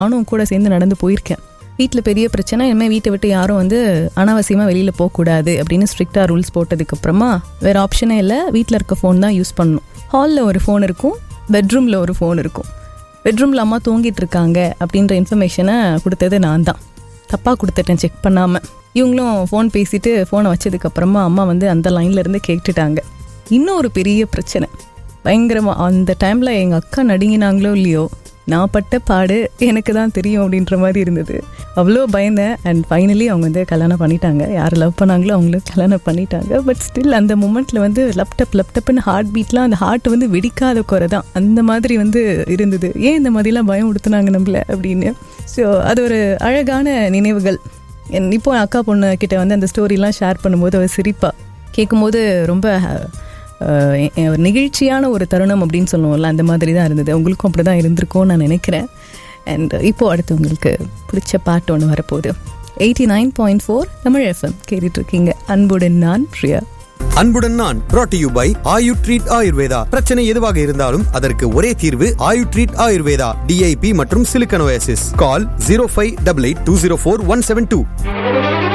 நானும் கூட சேர்ந்து நடந்து போயிருக்கேன் வீட்டில் பெரிய பிரச்சனை இனிமேல் வீட்டை விட்டு யாரும் வந்து அனாவசியமாக வெளியில் போகக்கூடாது அப்படின்னு ஸ்ட்ரிக்டாக ரூல்ஸ் போட்டதுக்கப்புறமா வேறு ஆப்ஷனே இல்லை வீட்டில் இருக்க ஃபோன் தான் யூஸ் பண்ணணும் ஹாலில் ஒரு ஃபோன் இருக்கும் பெட்ரூமில் ஒரு ஃபோன் இருக்கும் பெட்ரூமில் அம்மா தூங்கிட்டு இருக்காங்க அப்படின்ற இன்ஃபர்மேஷனை கொடுத்தது நான் தான் தப்பாக கொடுத்துட்டேன் செக் பண்ணாமல் இவங்களும் ஃபோன் பேசிட்டு ஃபோனை வச்சதுக்கப்புறமா அம்மா வந்து அந்த லைன்ல இருந்து கேட்டுட்டாங்க இன்னும் ஒரு பெரிய பிரச்சனை பயங்கரமாக அந்த டைமில் எங்கள் அக்கா நடுங்கினாங்களோ இல்லையோ நான் பட்ட பாடு எனக்கு தான் தெரியும் அப்படின்ற மாதிரி இருந்தது அவ்வளோ பயந்தேன் அண்ட் ஃபைனலி அவங்க வந்து கல்யாணம் பண்ணிட்டாங்க யார் லவ் பண்ணாங்களோ அவங்களும் கல்யாணம் பண்ணிட்டாங்க பட் ஸ்டில் அந்த மூமெண்ட்டில் வந்து லப்டப் லப்டப்னு ஹார்ட் பீட்லாம் அந்த ஹார்ட் வந்து வெடிக்காத குறை தான் அந்த மாதிரி வந்து இருந்தது ஏன் இந்த மாதிரிலாம் பயம் கொடுத்துனாங்க நம்மள அப்படின்னு ஸோ அது ஒரு அழகான நினைவுகள் என் இப்போ அக்கா பொண்ணு கிட்ட வந்து அந்த ஸ்டோரிலாம் ஷேர் பண்ணும்போது அவர் சிரிப்பா கேட்கும்போது ரொம்ப அஹ், எ- ஒரு நெகிழ்ச்சியான ஒரு தருணம் அப்படின்னு சொல்லுவோம்ல அந்த மாதிரி தான் இருந்தது உங்களுக்கும் அப்படி தான் இருந்திருக்கும்னு நான் நினைக்கிறேன் அண்ட் இப்போ அடுத்து உங்களுக்கு பிடிச்ச பாட்டு ஒன்று வரப்போகுது eighty nine point four Tamil FM கேட்டுட்டு இருக்கீங்க அன்புடன் நான் பிரியா அன்புடன் நான் brought to you by Ayu treat Ayurveda பிரச்சனை எதுவாக இருந்தாலும் அதற்கு ஒரே தீர்வு ஆயு ட்ரீட் ஆயுர்வேதா டிஐபி மற்றும் சிலிக்கனோசிஸ் call zero five double eight two zero four one seven two